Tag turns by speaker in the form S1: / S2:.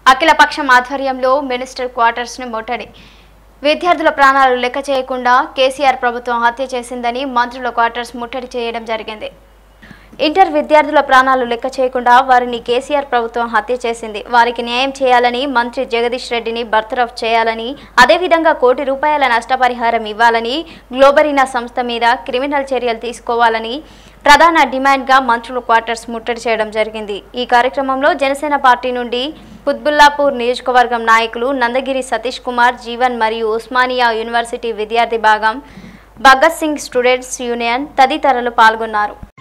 S1: అఖిలపక్షం ఆధ్వర్యంలో minister quarters ను ముట్టడి విద్యార్థుల ప్రాణాలు లెక్క చేయకుండా కేసీఆర్ ప్రభుత్వం హత్య చేసిందని మంత్రుల క్వార్టర్స్ ముట్టడి చేయడం జరిగింది ఇంటర్ విద్యార్థుల ప్రాణాలు లెక్క చేయకుండా వారిని కేసీఆర్ ప్రభుత్వం హత్య చేసింది వారికి న్యాయం చేయాలని మంత్రి జగదీష్ రెడ్డిని బర్తరఫ్ చేయాలని అదేవిధంగా కోటి రూపాయల నష్టపరిహారం ఇవ్వాలని గ్లోబరీనా సంస్థ మీద క్రిమినల్ చర్యలు తీసుకోవాలని ప్రధాన డిమాండ్గా మంత్రుల క్వార్టర్స్ ముట్టడి చేయడం జరిగింది ఈ కార్యక్రమంలో జనసేన పార్టీ నుండి కుత్బుల్లాపూర్ నియోజకవర్గం నాయకులు నందగిరి సతీష్ కుమార్ జీవన్ మరియు ఉస్మానియా యూనివర్సిటీ విద్యార్థి భాగం భగత్ సింగ్ స్టూడెంట్స్ యూనియన్ తదితరులు పాల్గొన్నారు